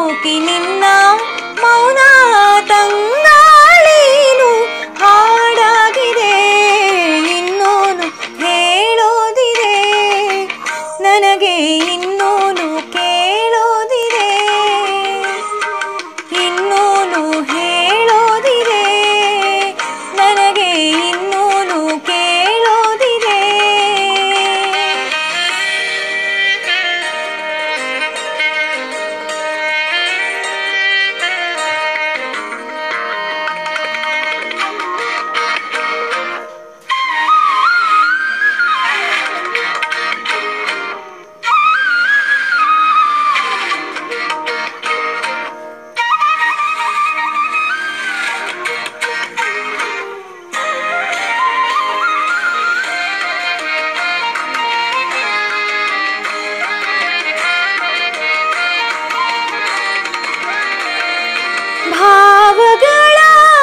ನೂಕಿ ನಿನ್ನ ಮೌನ ತಂಗಾಳೇನು ಹಾಡಾಗಿದೆ ಇನ್ನೂನು ಹೇಳೋದಿದೆ ನನಗೆ ಇನ್ನೂನು ಕೇಳೋದಿದೆ ಇನ್ನೂನು ಹೇಳೋದಿದೆ ನನಗೆ ಇನ್ನೂನು ಕೇಳೋದಿದೆ ಭಾವಗಳ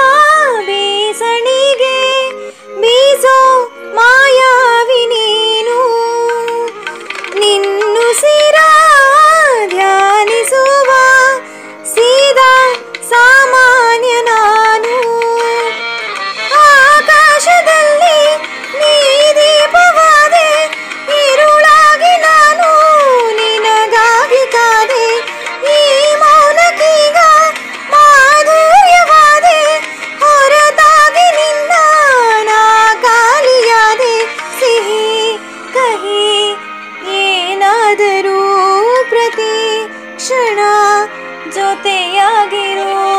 ಬೀಸಣಿಗೆ ಬೀಸೋ ಮಾಯಾವಿ ನೀನು ನಿನ್ನು ಸಿರ ಧ್ಯಾನಿಸುವ ಸೀದಾ ಸಾಮಾನ್ಯ ನಾನು ಆಕಾಶದಲ್ಲಿ ನೀ ದೀಪವಾದೆ ഇരുളാಗಿ ನಾನು ನಿನಗಾಗಿ ಕಾದೆ ಈ ಮೌನಕ್ಕೀಗ ಮಾಧುರ್ಯವಾದೆ ಹೊರತಾಗಿ ನಿನ್ನ ನಾ ಖಾಲಿಯಾದೆ ಸಿಹಿ ಕಹಿ ಏನಾದರೂ ಪ್ರತಿ ಕ್ಷಣ ಜೊತೆಯಾಗಿರೋ